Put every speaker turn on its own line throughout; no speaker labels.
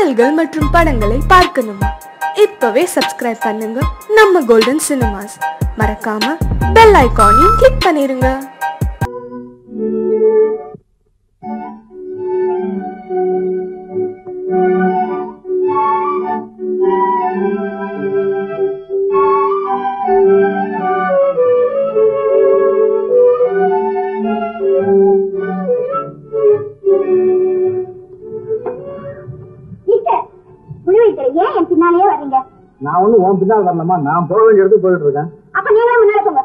பாடல்கள் மற்றும் படங்களை பார்க்கணுமா இப்பவே சப்ஸ்கிரைப் பண்ணுங்க நம்ம கோல்டன் சினிமாஸ் மறக்காம பெல் ஐகானையும் கிளிக் பண்ணிருங்க
டீச்சர் குழுவைத்தர் ஏன் என் பின்னாலேயே வர்றீங்க
நான் ஒண்ணு உன் பின்னால் வரலாமா நான் போக வேண்டிய இடத்துக்கு போயிட்டு இருக்கேன்
அப்ப நீங்களே முன்னால போங்க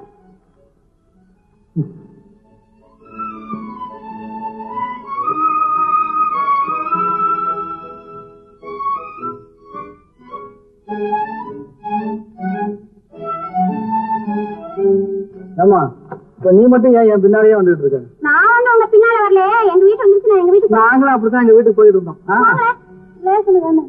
ஏமா இப்ப நீ மட்டும் ஏன் என் பின்னாலேயே வந்துட்டு இருக்க
நான் ஒண்ணு உங்க பின்னால வரல எங்க வீட்டு வந்துருச்சு நான் எங்க வீட்டுக்கு
நாங்களும் அப்படித்தான் எங்க வீட்டுக்கு போயிட்டு இருந்தோம் ஆ?
போறேன். லேசா சொல்லுங்க.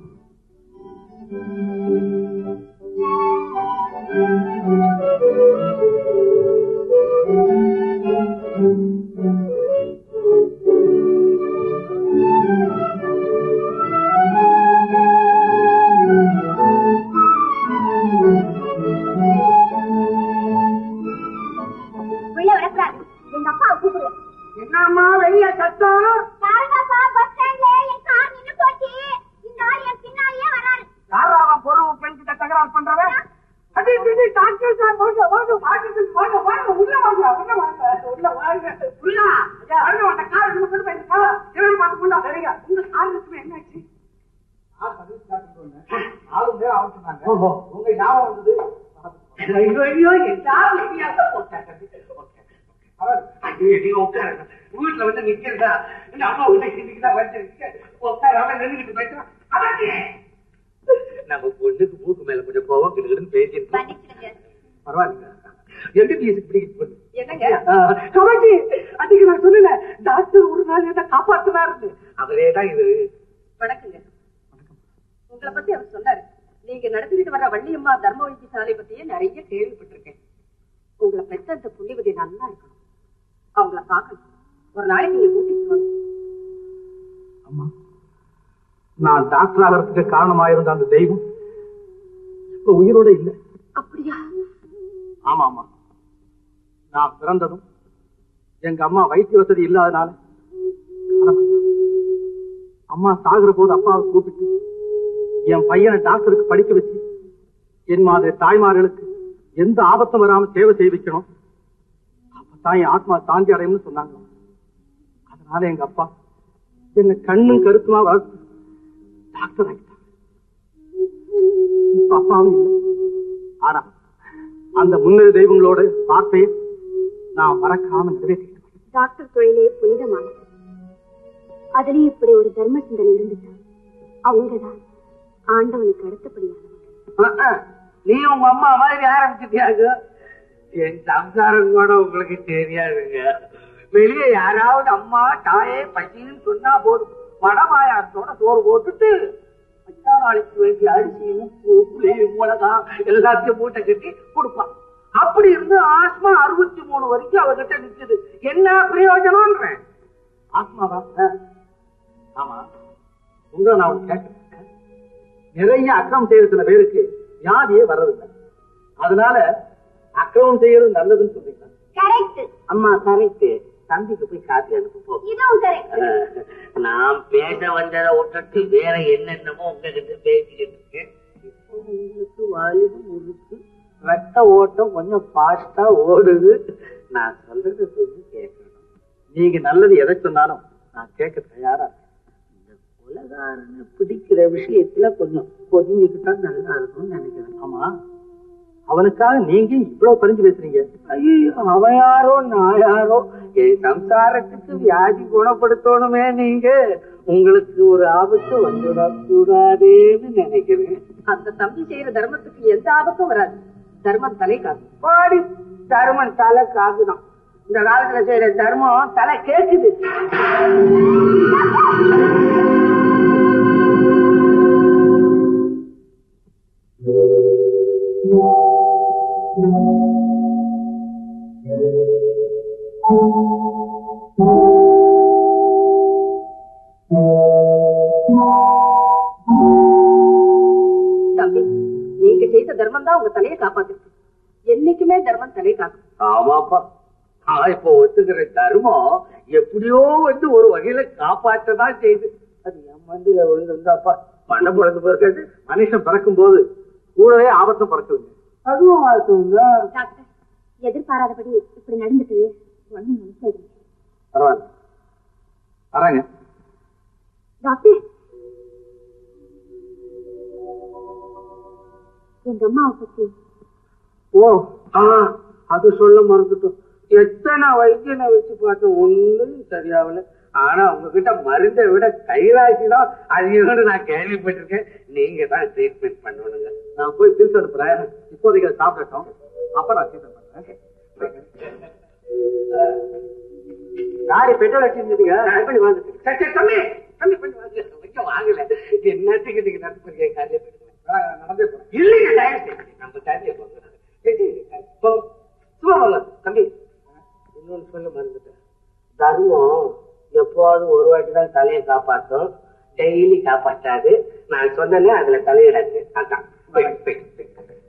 உள்ள வரக்கூடாது எங்க அப்பா கூப்பிடுவேன்
என்னம்மா வெளிய சத்தம்
பாருங்கப்பா பஸ் ஸ்டாண்ட்ல என் கார் நின்னு போச்சு இந்த ஆள் என் பின்னாலேயே வராரு
யாராவன் பொருள் பெண் கிட்ட தகராறு பண்றவன் அடி அடி டாக்டர் சார் வாங்க வாங்க வாங்க வாங்க வாங்க உள்ள வாங்க உள்ள வாங்க உள்ள வாங்க உள்ள வாங்க அந்த கார் நம்ம கொண்டு போய் கார் என்ன பார்த்து உள்ள சரிங்க உங்க கார் இருக்கு என்னாச்சு கார் சர்வீஸ் காட்டுக்கு வந்தேன் ஆளு நேரம் ஆகும் சொன்னாங்க உங்க ஞாபகம் வந்தது ஐயோ ஐயோ எல்லாரும் வெளியாத போட்டாங்க வீட்டுல வந்து நிக்கிறதா இந்த அம்மா வந்து இன்னைக்குதான் வந்து உட்காராம நின்றுகிட்டு போயிட்டான் அதான்
நம்ம பொண்ணுக்கு மூக்கு மேல கொஞ்சம் கோவம் கிடுகிடுன்னு பேசிட்டு
மன்னிச்சிடுங்க
பரவாயில்லைங்க எம்பிபிஎஸ் பிடிக்கிட்டு பொண்ணு
என்னங்க
கமாச்சி அன்னைக்கு நான் சொன்னேன் டாக்டர் ஒரு நாள் என்ன காப்பாத்தினாருன்னு
அவரே தான் இவரு
வணக்கங்க உங்களை பத்தி அவர் சொன்னாரு நீங்க நடத்திக்கிட்டு வர வள்ளியம்மா தர்ம வைத்தியசாலை பத்தியே நிறைய கேள்விப்பட்டிருக்கேன் உங்களை பெற்ற அந்த புண்ணியவதி நல்லா இருக்கணும் அவங்கள பார்க்கணும் ஒரு நாளைக்கு நீங்க கூட்டிட்டு வாங்க
அம்மா நான் டாக்டர் ஆகிறதுக்கு காரணமாயிருந்த அந்த தெய்வம் இப்ப உயிரோட இல்லை
அப்படியா
ஆமா ஆமா நான் பிறந்ததும் எங்க அம்மா வைத்திய வசதி இல்லாதனால காலமாயிட்டாங்க. அம்மா சாகுற போது அப்பாவை கூப்பிட்டு என் பையனை டாக்டருக்கு படிக்க வச்சு என் மாதிரி தாய்மார்களுக்கு எந்த ஆபத்தும் வராம சேவை செய்ய வைக்கணும் அப்பதான் என் ஆத்மா சாந்தி அடையும்னு சொன்னாங்க அதனால எங்க அப்பா என்ன கண்ணும் கருத்துமா வளர்த்து டாக்டர் ஆகிட்டாங்க இப்ப அப்பாவும் இல்லை ஆனா அந்த முன்னேறு தெய்வங்களோட வார்த்தையை நான் மறக்காம நிறைவேற்றிட்டேன்
டாக்டர் தொழிலே புனிதமானது அதுலயும் இப்படி ஒரு தர்ம சிந்தனை இருந்துட்டா அவங்கதான் ஆண்டவனுக்கு அடுத்தபடியானவங்க
நீ உங்க அம்மா மாதிரி ஆரம்பிச்சிட்டியாங்க என் சம்சாரம் கூட உங்களுக்கு தெரியாதுங்க வெளியே யாராவது அம்மா தாயே பசின்னு சொன்னா போதும் வடமாயாரத்தோட சோறு போட்டுட்டு மச்சா நாளைக்கு வேண்டிய அரிசி உப்பு புளி மிளகா எல்லாத்தையும் மூட்டை கட்டி கொடுப்பான் அப்படி இருந்து ஆஸ்மா அறுபத்தி மூணு வரைக்கும் அவர்கிட்ட நிக்குது என்ன பிரயோஜனம்ன்றேன்
ஆத்மாவா ஆமா உங்களை நான் ஒண்ணு கேட்கிறேன் நிறைய அக்கிரமம் செய்யற சில பேருக்கு வியாதியே வர்றதில்லை அதனால அக்கிரமம் செய்யறது நல்லதுன்னு சொல்றீங்களா
கரெக்ட்
அம்மா கரெக்ட் தம்பிக்கு போய் காப்பி அனுப்பு போ
இதுவும் கரெக்ட்
நான் பேச வந்ததை விட்டுட்டு வேற என்னென்னமோ உங்ககிட்ட பேசிக்கிட்டு இருக்கேன் இப்போ உங்களுக்கு வாலிபம் இருக்கு ரத்த ஓட்டம் கொஞ்சம் ஃபாஸ்டா ஓடுது நான் சொல்றது கொஞ்சம் கேட்கணும்
நீங்க நல்லது எதை சொன்னாலும் நான் கேட்க தயாரா இருக்கேன்.
இந்த கொலகாரனை பிடிக்கிற விஷயத்துல கொஞ்சம் பொதுங்கிக்கிட்டா நல்லா இருக்கும்னு நினைக்கிறேன்
ஆமா அவனுக்காக நீங்க இவ்வளவு பறிஞ்சு பேசுறீங்க
ஐயோ அவன் யாரோ நான் யாரோ என் சம்சாரத்துக்கு வியாதி குணப்படுத்தணுமே நீங்க உங்களுக்கு ஒரு ஆபத்து வந்துடக்கூடாதேன்னு நினைக்கிறேன்
அந்த தம்பி செய்யற தர்மத்துக்கு எந்த ஆபத்தும் வராது தர்மம் தலை காக்கும்
பாடி தர்மம் தலை காக்குதான் இந்த காலத்துல செய்யற தர்மம் தலை கேக்குது
தர்மம் தான் உங்க தலையை காப்பாத்திருக்கு என்னைக்குமே தர்மம் தலையை காக்கும்
ஆமாப்பா நான் இப்ப ஒத்துக்கிற தர்மம் எப்படியோ வந்து ஒரு வகையில காப்பாற்றதான் செய்யுது அது என் மண்டியில விழுந்திருந்தாப்பா மண்டை பொழுது போயிருக்காது
மனுஷன் பிறக்கும் போது கூடவே ஆபத்தும் பிறக்குதுங்க
அதுவும் வாஸ்தவம்தான்.
டாக்டர் எதிர்பாராதபடி இப்படி நடந்துட்டு ஒண்ணு நினைக்காது
பரவாயில்ல வரேங்க
டாக்டர் எங்க அம்மாவை பத்தி
ஓ ஆ அது சொல்ல மறந்துட்டோம் எத்தனை வைத்தியனை வச்சு பார்த்தோம் ஒண்ணும் சரியாகல ஆனா உங்ககிட்ட மருந்தை விட கைராசி தான் அதிகம்னு நான் கேள்விப்பட்டிருக்கேன் நீங்க தான் ட்ரீட்மெண்ட் பண்ணணுங்க
நான் போய் திருப்பி அனுப்புறேன் இப்போதைக்கு அதை சாப்பிடட்டும் அப்ப நான் ட்ரீட்மெண்ட் பண்றேன் யாரு பெட்ரோல் அடிச்சிருந்தீங்க பண்ணி வந்துட்டு
சரி, சரி, தம்பி தம்பி பண்ணி வாங்க வைக்க வாங்கல என்னத்துக்கு நீங்க நடத்துறீங்க காலையில போயிடுங்க
நடந்தே போறேன்
இல்லைங்க தயவு செய்து நம்ம காலையில போங்க சரி, சரி, போங்க சும்மா வாங்க தம்பி இன்னொன்னு சொல்ல மறந்துட்டேன் தர்மம் எப்போது ஒரு வாட்டி தான் தலையை காப்பாற்றும் டெய்லி காப்பாற்றாது நான் சொன்னேனே அதுல தலையிடாது அதான் போய், போய், போய்.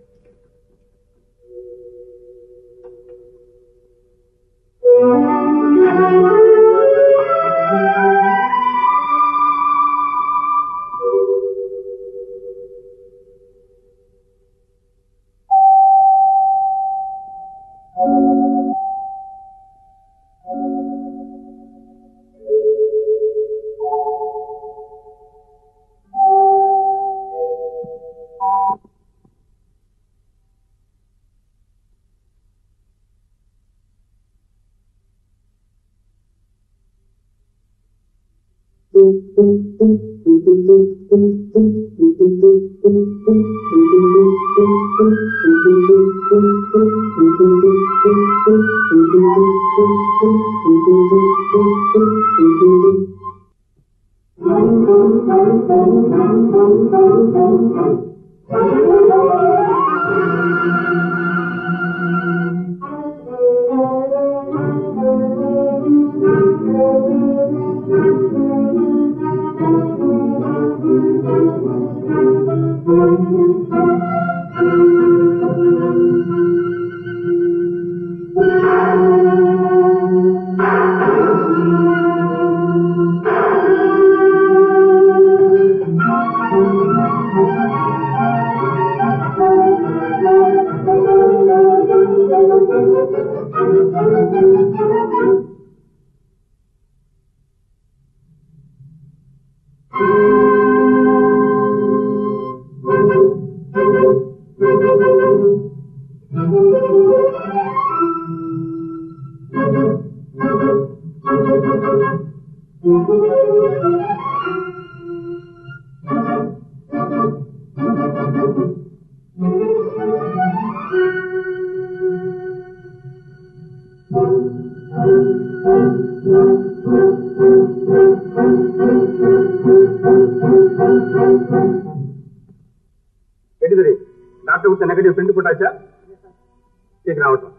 எடுத்துரு டாக்டர் கொடுத்த நெகட்டிவ் பிரிண்ட் போட்டாச்சா சீக்கிரம் ஆகட்டும்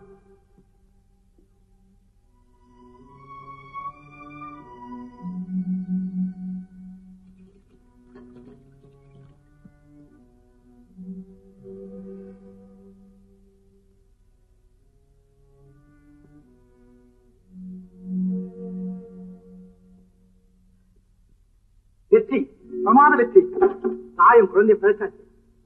வெற்றி பிரமாத வெற்றி தாயும் குழந்தை பிழைச்சாச்சு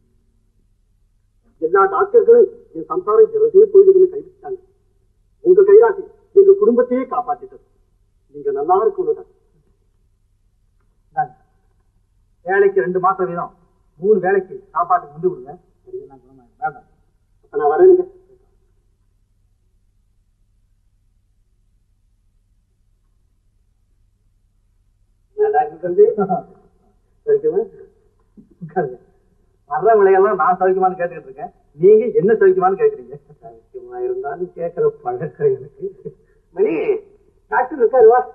எல்லா டாக்டர்களும் என் சம்சாரம் இறந்தே போயிடுதுன்னு கைவிட்டாங்க உங்க கைராசி எங்க குடும்பத்தையே காப்பாத்திட்டது நீங்க நல்லா இருக்கணும் டாக்டர். இந்தாங்க. வேலைக்கு ரெண்டு மாசம் வீதம் மூணு வேலைக்கு சாப்பாட்டுக்கு முந்து கொடுங்க எல்லாம் குணமாயிடும். வேண்டாம் அப்ப நான் வரேனுங்க
என்ன டாக்டர் தம்பி
சரிக்குமா? உட்காருங்க. வர்றவங்களையெல்லாம் நான் சௌக்கியமானு கேட்டுக்கிட்டு இருக்கேன் நீங்க என்ன சௌக்கியமானு கேக்குறீங்க
சௌக்கியமா இருந்தாலும் கேட்கிற பழக்கம் எனக்கு மணி டாக்டர் இருக்காரு வா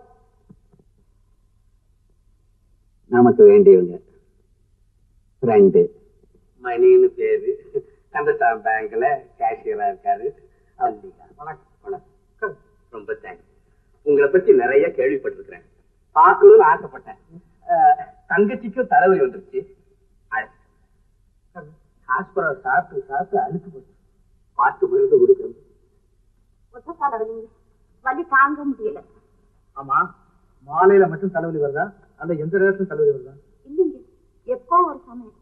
நமக்கு வேண்டியவங்க ஃப்ரெண்டு மணின்னு பேரு கந்தசாமி பேங்க்ல கேஷியரா இருக்காரு அல்லிகா
வணக்கம்
வணக்கம் ரொம்ப தேங்க்ஸ் உங்களை பத்தி நிறைய கேள்விப்பட்டிருக்கிறேன் பார்க்கணும்னு ஆசைப்பட்டேன் அஹ், தங்கச்சிக்கும் தலைவலி வந்துருச்சு அழ-
ஆஸ்பரம் சாப்பிட்டு சாப்பிட்டு அழுத்து போச்சு பார்த்து மருந்து கொடுக்கணும்
ஒத்தக்கால வலிங்க வலி தாங்க முடியல
ஆமா மாலையில மட்டும் தலைவலி வருதா அல்ல எந்த நேரத்திலும் தலைவலி வருதா
இல்லைங்க எப்போ ஒரு சமயம்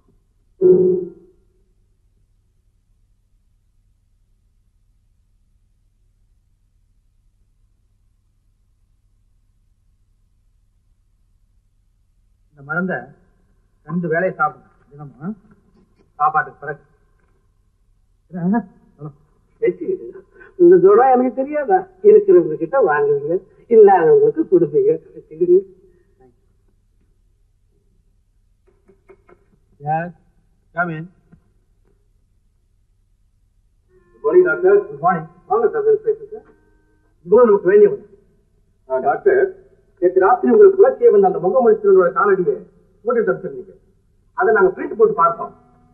இந்த மருந்த ரெண்டு வேலையை சாப்பிடுங்க தினமும் ஆ? சாப்பாட்டுக்கு பிறகு என்ன? சொல்லுங்க.
இந்த ஜுரம் எனக்கு தெரியாதா இருக்கிறவங்க கிட்ட வாங்குவீங்க இல்லாதவங்களுக்கு கொடுப்பீங்க வச்சுக்கிடுங்க.
Yes, come in. Good morning, doctor. Good morning. வாங்க சார் இன்ஸ்பெக்டர் சார் இவ்வளவு நமக்கு வேண்டியவங்க ஆ, டாக்டர் நேற்று ராத்திரி உங்களுக்கு குலச்சியை வந்த அந்த முகமொழித்தினோட காலடியை போட்டு தடுத்துருந்தீங்க அதை நாங்க பிரிண்ட் போட்டு பார்த்தோம்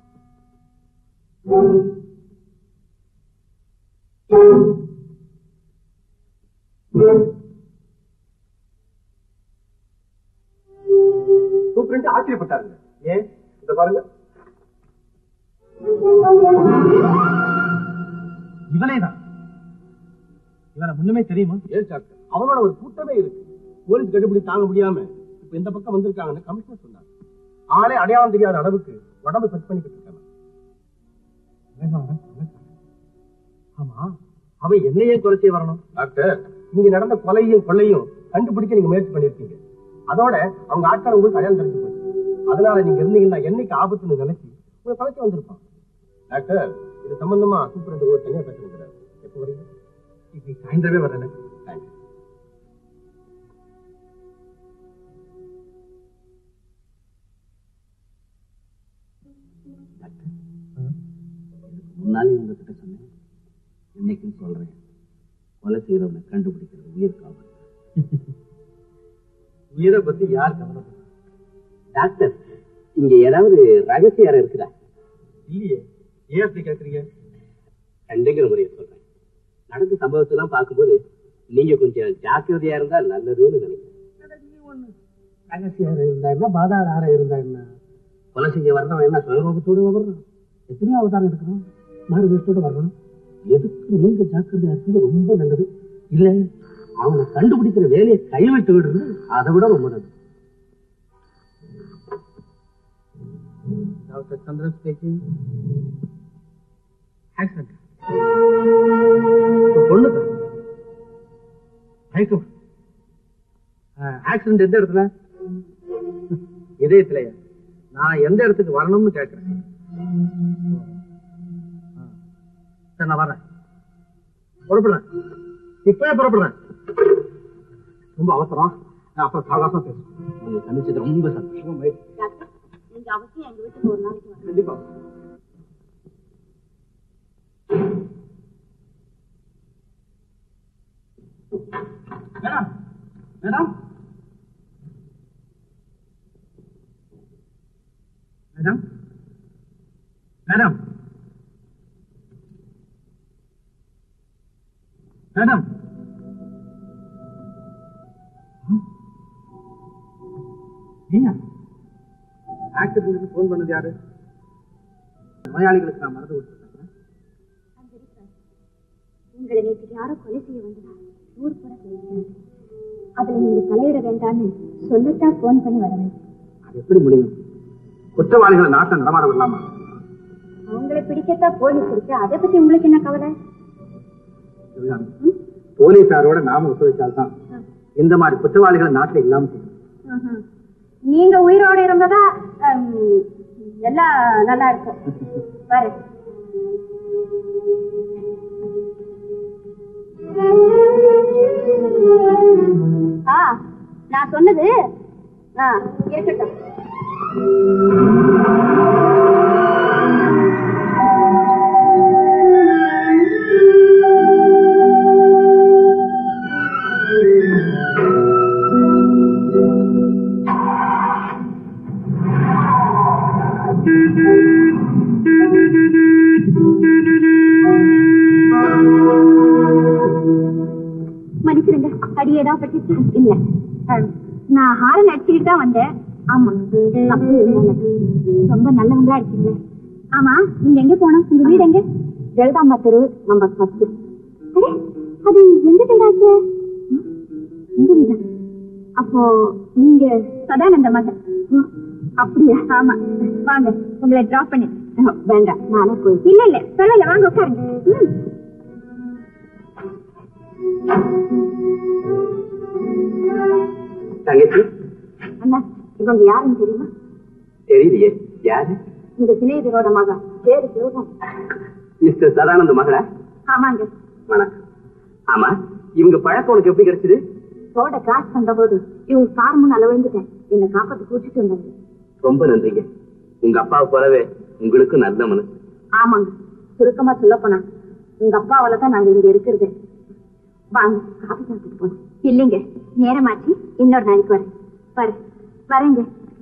சூப்பரண்ட் ஆச்சரியப்பட்டாருங்க ஏன் இத பாருங்க இவனே தான் இவனை முன்னமே தெரியுமா ஏன் டாக்டர் அவனோட ஒரு கூட்டமே இருக்கு போலீஸ் கண்டுபிடி தாங்க முடியாம இப்ப இந்த பக்கம் வந்திருக்காங்கன்னு கமிஷனர் சொன்னாங்க ஆளே அடையாளம் தெரியாத அளவுக்கு உடம்பு செட் பண்ணிக்கிட்டு இருக்காங்க வேண்டாம், வேண்டாம், வேண்டாம். ஆமா அவன் என்னையே குறைச்சே வரணும் டாக்டர் இங்க நடந்த கொலையும் கொள்ளையும் கண்டுபிடிக்க நீங்க முயற்சி பண்ணிருக்கீங்க அதோட அவங்க ஆட்கள் உங்களுக்கு அடையாளம் தெரிஞ்சு போச்சு அதனால நீங்க இருந்தீங்கன்னா என்னைக்கு ஆபத்துன்னு நினைச்சு உங்களை பழக்க வந்திருப்பான் டாக்டர் இது சம்பந்தமா சூப்பரண்ட் ஒரு தனியா பேசுகிறார் எப்போ வரீங்க இன்னைக்கு சாயந்தரமே வரேன் தேங்க்ஸ்
முன்னாலே உங்ககிட்ட சொன்னேன் இன்னைக்கும் சொல்றேன் கொலை செய்யறவனை கண்டுபிடிக்கிறது உயிர் காவல்
உயிரை பத்தி யார் கவலைப்படுறா
டாக்டர் இங்க ஏதாவது ரகசிய அறை இருக்குதா
இல்லையே ஏன் அப்படி கேக்குறீங்க
கண்டுங்கிற முறையை சொல்றேன் நடந்த சம்பவத்தெல்லாம் பார்க்கும்போது நீங்க கொஞ்சம் ஜாக்கிரதையா இருந்தா நல்லதுன்னு நினைக்கிறேன் ரகசிய அறை இருந்தா என்ன பாதாள அறை இருந்தா என்ன கொலை செய்ய வர்றவன் என்ன சுயரூபத்தோட வர்றான் எத்தனையோ அவதாரம் எடுக்கிறான் மாறு வேஷத்தோட வர்றான் எதுக்கு நீங்க ஜாக்கிரதையா இருக்கிறது ரொம்ப நல்லது இல்ல அவனை கண்டுபிடிக்கிற வேலையை கைவிட்டு விடுறது அதை விட ரொம்ப நல்லது
டாக்டர் சந்திரன் ஸ்பீக்கிங் ஆக்சிடென்ட் பொண்ணுக்கா மயக்கம் ஆக்சிடென்ட் எந்த இடத்துல இதயத்திலயா நான் எந்த இடத்துக்கு வரணும்னு கேட்கிறேன் ஆ. சரி நான் வரேன் புறப்படுறேன் இப்பவே புறப்படுறேன் ரொம்ப அவசரம் நான் அப்புறம் சாகாசம் பேசுறேன்
உங்களை சந்திச்சது ரொம்ப சந்தோஷம்
ரொம்ப மகிழ்ச்சி.
டாக்டர் நீங்க அவசியம் எங்க வீட்டுக்கு ஒரு நாளைக்கு வாங்க
கண்டிப்பா madam madam madam madam madam ஏன் ஆக்சிடென்ட்க்கு ஃபோன் பண்ணது யாரு நோயாளிகளுக்கு நான் மருந்து கொடுத்துருக்கேன்
உங்களை நேற்று யாரோ கொலை செய்ய வந்ததா ஊர் கூட சொல்லிக்கிறாங்க அதுல நீங்க தலையிட வேண்டாம்னு சொல்லத்தான் போன் பண்ணி வரவேன்
அது எப்படி முடியும் குற்றவாளிகளை நாட்டை நடமாட விடலாமா
அவங்களை பிடிக்கத்தான் போலீஸ் இருக்கு அதை பத்தி உங்களுக்கு என்ன கவலை
இதுதான். போலீசாரோட நாம ஒத்துழைச்சால்தான் இந்த மாதிரி குற்றவாளிகளை நாட்டில் இல்லாம செய்யும்
ம்ஹும். நீங்க உயிரோட இருந்ததா ஹம், எல்லாம் நல்லா இருக்கும் பாரு ஆ நான் சொன்னது ஆ இருக்கட்டும் மன்னிச்சிருங்க அடி ஏதாவது பட்டுச்சு இல்ல அஹ், நான் ஹாரன் அடிச்சுக்கிட்டு தான் வந்தேன் ஆமா தப்பு இருந்தாங்க ரொம்ப நல்லவங்களா இருக்கீங்க ஆமா நீங்க எங்க போனோம் உங்க வீடு எங்க ஜெகதாம்பா தெரு நம்பர் பத்து அடே, அது எந்த வீடாச்சு ம், உங்க வீடா அப்போ நீங்க சதானந்த மகன் ஓ, அப்படியா ஆமா வாங்க உங்களை டிராப் பண்ணி வேண்டாம் நானே போய் இல்ல இல்ல பரவாயில்ல வாங்க உட்காருங்க ம்.
தங்கச்சி
அண்ணா இவங்க யாருன்னு தெரியுமா
தெரியலையே யாரு
இந்த சிநேகிதரோட மகன் பேரு சிவகம்
மிஸ்டர் சதானந்த மகளா
ஆமாங்க
வணக்கம் ஆமா இவங்க பழக்கம் உனக்கு எப்படி கிடைச்சது
ரோட கிராஸ் பண்ற போது இவங்க கார் முன்னால விழுந்துட்டேன் என்னை காப்பாத்து கூட்டிட்டு வந்தாங்க
ரொம்ப நன்றிங்க உங்க அப்பாவை போலவே உங்களுக்கும் நல்ல மனசு
ஆமாங்க சுருக்கமா சொல்ல போனா உங்க அப்பாவால தான் நாங்க இங்க இருக்கிறது வாங்க காபி சாப்பிட்டு போனோம் இல்லைங்க நேரமாச்சு இன்னொரு நாளைக்கு வரேன் வரேன் வரேங்க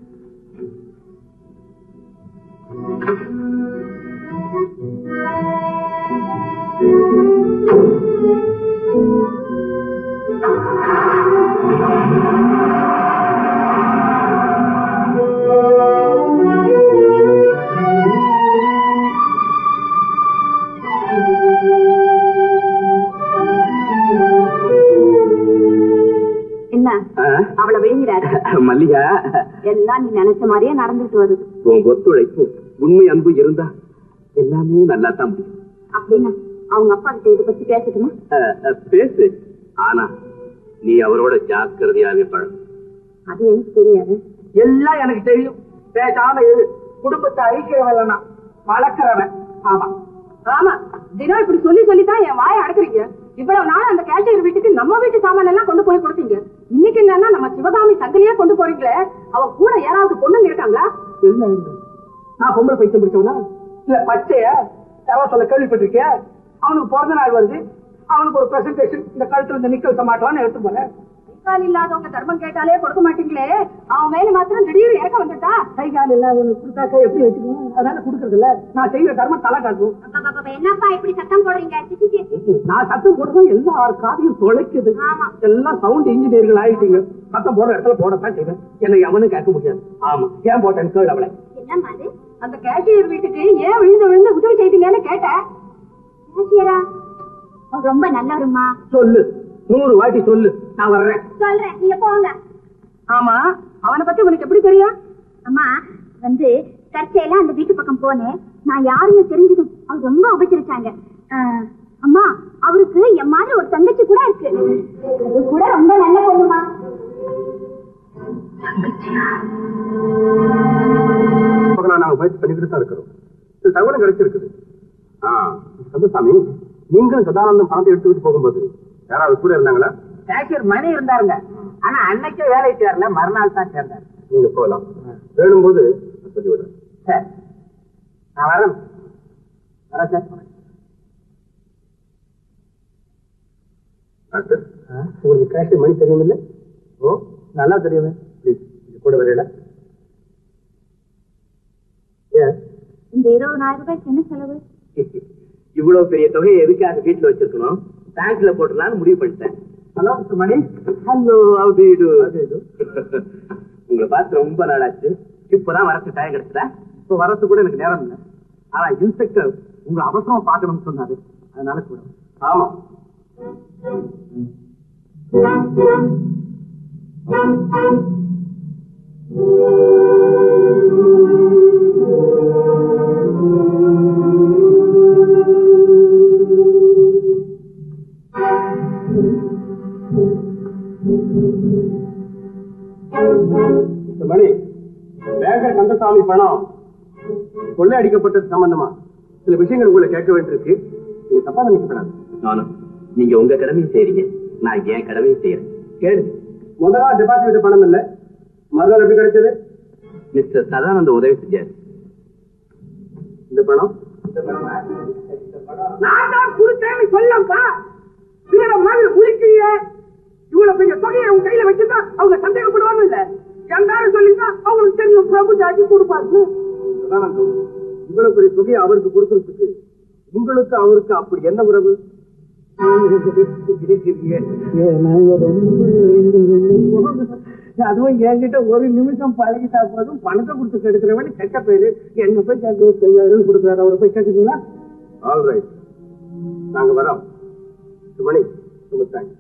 என்ன
ஆ?
அவளை விழுங்கிறாரு
மல்லிகா
எல்லாம் நீ நினைச்ச மாதிரியே நடந்துட்டு வருது
உன் ஒத்துழைப்பு உண்மை அன்பு இருந்தா எல்லாமே நல்லா தான் முடியும்
அப்படின்னா அவங்க அப்பா கிட்ட இதை பத்தி பேசட்டுமா
அஹ், அஹ், பேசு ஆனா நீ அவரோட ஜாக்கிரதையாவே பழகும்
அது எனக்கு தெரியாது
எல்லாம் எனக்கு தெரியும் பேசாம இரு குடும்பத்தை அழிக்கிறவன் நான் வளர்க்கிறவன் ஆமா
ஆமா தினம் இப்படி சொல்லி சொல்லி தான் என் வாயை அடக்குறீங்க இவ்வளவு நாள் அந்த கேஷியர் வீட்டுக்கு நம்ம வீட்டு சாமான் எல்லாம் கொண்டு போய் கொடுத்தீங்க இன்னைக்கு என்னன்னா நம்ம சிவகாமி சங்கிலியே கொண்டு போறீங்களே அவ கூட யாராவது பொண்ணுங்க இருக்காங்களா
என்ன இல்லை. நான் பொம்பளை பைத்தியம் பிடிச்சவனா இல்ல பச்சைய யாரோ சொல்ல கேள்விப்பட்டிருக்கியா அவனுக்கு பிறந்த நாள் வருது அவனுக்கு ஒரு பிரசன்டேஷன் இந்த கழுத்துல இந்த நிக்கல் சமாட்டலாம்னு எடுத்து போறேன்
கால் இல்லாதவங்க தர்மம் கேட்டாலே கொடுக்க மாட்டீங்களே அவன் மேல மாத்திரம் திடீர்னு இறக்க வந்துட்டா
கை கால் இல்லாதவனுக்கு கொடுத்தாக்க எப்படி வச்சுக்கணும் அதனால கொடுக்கறது இல்ல நான் செய்யற தர்மம் தலை காட்டும்
என்னப்பா இப்படி சத்தம் போடுறீங்க
நான் சத்தம் போடுறது எல்லார் காதையும் தொலைக்குது எல்லாம் சவுண்ட் இன்ஜினியர்கள் ஆயிட்டீங்க சத்தம் போடுற இடத்துல போடத்தான் செய்வேன் என்னை எவனும் கேட்க முடியாது ஆமா ஏன் போட்டேன் கேள் அவளை
என்னம்மா அது
அந்த கேஷியர் வீட்டுக்கு ஏன் விழுந்து விழுந்து உதவி செய்தீங்கன்னு கேட்டேன்
கேஷியரா அவர் ரொம்ப நல்லவருமா
சொல்லு நூறு வாட்டி சொல்லு நான் வர்றேன்
சொல்றேன் நீங்க போங்க
ஆமா அவனை பத்தி உனக்கு எப்படி தெரியும்
அம்மா வந்து கற்சையில அந்த வீட்டு பக்கம் போனேன் நான் யாருன்னு தெரிஞ்சதும் அவர் ரொம்ப உபச்சரிச்சாங்க ஆஹ், அம்மா அவருக்கு என் மாதிரி ஒரு தங்கச்சி கூட இருக்கு அது கூட ரொம்ப நல்ல பொண்ணுமா
பகலா நாங்க முயற்சி பண்ணிக்கிட்டு தான் இருக்கிறோம் இது தகவலும் கிடைச்சிருக்குது ஆ கந்தசாமி நீங்களும் சதானந்தம் பணத்தை எடுத்துக்கிட்டு போகும்போது யாராவது கூட இருந்தாங்களா
கேஷியர் மணி இருந்தாருங்க ஆனா அன்னைக்கே வேலை சேரல மறுநாள் தான் சேர்ந்தாரு
நீங்க போகலாம் வேணும்போது நான் சொல்லி விடுறேன்
சரி நான் வரேன் வரேன் சார்
டாக்டர் உங்களுக்கு கேஷியர் மணி தெரியுமில்ல ஓ நல்லா தெரியுமே ப்ளீஸ் இது கூட வரையில ஏன்
இந்த இருபதாயிரம் ரூபாய்க்கு என்ன செலவு
இவ்வளவு பெரிய தொகையை எதுக்காக வீட்டுல வச்சிருக்கணும் பேங்க்ல போட்டுலான்னு முடிவு பண்ணிட்டேன்
ஹலோ மிஸ்டர் மணி
ஹலோ அப்படி உங்களை பார்த்து ரொம்ப நாளாச்சு இப்பதான் வரக்கு டைம் கிடைச்சதா
இப்போ வரது கூட எனக்கு நேரம் இல்லை ஆனா இன்ஸ்பெக்டர் உங்களை அவசரமா பார்க்கணும்னு சொன்னாரு அதனால கூட
ஆமா மிஸ்டர் மணி மேகர் கந்தசாமி பணம் கொள்ளை அடிக்கப்பட்டது சம்பந்தமா சில விஷயங்கள் உங்களை கேட்க வேண்டியிருக்கு நீங்க தப்பா நினைக்கப்படாது
நானும் நீங்க உங்க கடமையை செய்றீங்க நான் என் கடமையை செய்யறேன் கேளு
முதலா டெபாசிட் பணம் இல்ல மறுநாள் எப்படி கிடைச்சது
மிஸ்டர் சதானந்த உதவி செஞ்சாரு
இந்த பணம்
நான் தான் கொடுத்தேன்னு சொல்லப்பா இவர மாதிரி முடிக்கிறீங்க இவ்வளவு பெரிய தொகையை உங்க கையில வச்சுட்டா அவங்க சந்தேகப்படுவாங்க இல்ல எல்லாரும் சொல்லிட்டா அவங்களுக்கு தெரியும் பிரபு ஜாதி கொடுப்பாரு
சதானந்தம் இவ்வளவு பெரிய தொகையை அவருக்கு கொடுக்கறதுக்கு உங்களுக்கு அவருக்கு அப்படி என்ன உறவு
அதுவும் என்கிட்ட ஒரு நிமிஷம் பழகிட்டா போதும் பணத்தை கொடுத்து கெடுக்கிறவன் கெட்ட பேரு என்ன போய் கேட்க ஐயாயிரம் கொடுக்குறாரு அவரை போய் கேட்குறீங்களா
ஆல் ரைட் நாங்க வரோம் மணி ரொம்ப தேங்க்ஸ்